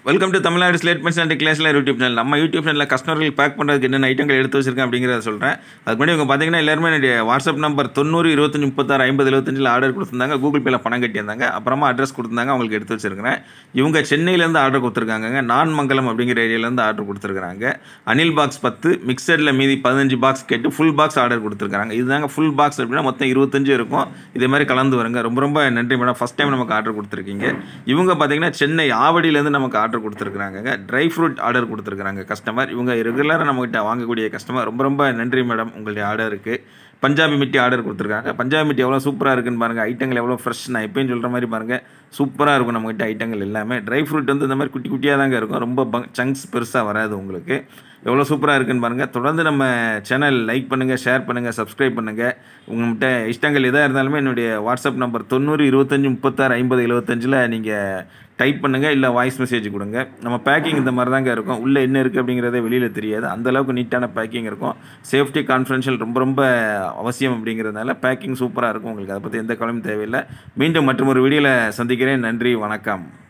welcome to Tamil Nadu slate pens and கிளாஸ்ல YouTube channel நம்ம YouTube சேனலில் கஸ்டமர்கள் பேக் பண்ணுறதுக்கு என்னென்ன ஐட்டங்கள் எடுத்து வச்சிருக்கேன் அப்படிங்கிறத சொல்கிறேன் அதுக்கு முன்னாடி இவங்க பார்த்தீங்கன்னா எல்லாருமே என்னுடைய வாட்ஸ்அப் நம்பர் தொண்ணூறு இருபத்தஞ்சி முப்பத்தாறு ஐம்பது எழுபத்தஞ்சில் ஆர்டர் கொடுத்துருந்தாங்க கூகுள் பேல பணம் கட்டியிருந்தாங்க அப்புறமா அட்ரஸ் கொடுத்துருந்தாங்க அவங்களுக்கு எடுத்து வச்சிருக்கிறேன் இவங்க சென்னையிலேருந்து ஆர்டர் கொடுத்துருக்காங்க நான் மங்கலம் அப்படிங்கிற ஏரியாலேருந்து ஆர்டர் கொடுத்துருக்காங்க அனில் பாக்ஸ் பத்து மிக்சரில் மீதி பதினஞ்சு பாக்ஸ் கேட்டு ஃபுல் பாக்ஸ் ஆர்டர் கொடுத்துருக்காங்க இதுதாங்க ஃபுல் பாக்ஸ் அப்படின்னா மொத்தம் இருபத்தஞ்சு இருக்கும் இதே மாதிரி கலந்து வருங்க ரொம்ப ரொம்ப நன்றி மேடம் ஃபஸ்ட் டைம் நமக்கு ஆர்டர் கொடுத்துருக்கீங்க இவங்க பார்த்தீங்கன்னா சென்னை ஆவடியிலேருந்து நமக்கு ஆர்டர் கொடுத்துருக்காங்க ட்ரை ஃப்ரூட் ஆர்டர் கொடுத்துருக்காங்க கஸ்டமர் இவங்க ரெகுலராக நம்மகிட்ட வாங்கக்கூடிய கஸ்டமர் ரொம்ப ரொம்ப நன்றி மேடம் உங்களுடைய ஆர்டருக்கு பஞ்சாபி மிட்டி ஆர்டர் கொடுத்துருக்காங்க பஞ்சாபி மிட்டி எவ்வளோ சூப்பராக இருக்குன்னு பாருங்கள் ஐட்டங்கள் எவ்வளோ ஃப்ரெஷ் நான் எப்பயும் சொல்கிற மாதிரி பாருங்கள் சூப்பராக இருக்கும் நம்மகிட்ட ஐட்டங்கள் எல்லாமே ட்ரை ஃப்ரூட் வந்து இந்த மாதிரி குட்டி குட்டியாக தாங்க இருக்கும் ரொம்ப சங்க்ஸ் பெருசாக வராது உங்களுக்கு எவ்வளோ சூப்பராக இருக்குன்னு பாருங்கள் தொடர்ந்து நம்ம சேனல் லைக் பண்ணுங்கள் ஷேர் பண்ணுங்கள் சப்ஸ்கிரைப் பண்ணுங்கள் உங்கள்கிட்ட இஷ்டங்கள் எதாக இருந்தாலுமே என்னுடைய வாட்ஸ்அப் நம்பர் தொண்ணூறு இருபத்தஞ்சி முப்பத்தாறு ஐம்பது எழுபத்தஞ்சில் நீங்கள் டைப் பண்ணுங்கள் இல்லை வாய்ஸ் மெசேஜ் கொடுங்க நம்ம பேக்கிங் இந்த மாதிரி தாங்க இருக்கும் உள்ளே என்ன இருக்குது அப்படிங்கிறதே வெளியில் தெரியாது அந்தளவுக்கு நீட்டான பேக்கிங் இருக்கும் சேஃப்டி கான்ஃபிடென்ஷியல் ரொம்ப ரொம்ப அவசியம் அப்படிங்கிறதுனால பேக்கிங் சூப்பராக இருக்கும் உங்களுக்கு அதை பற்றி எந்த கவலையும் தேவையில்லை மீண்டும் மற்றும் ஒரு வீடியோவில் சந்திக்கிறேன் நன்றி வணக்கம்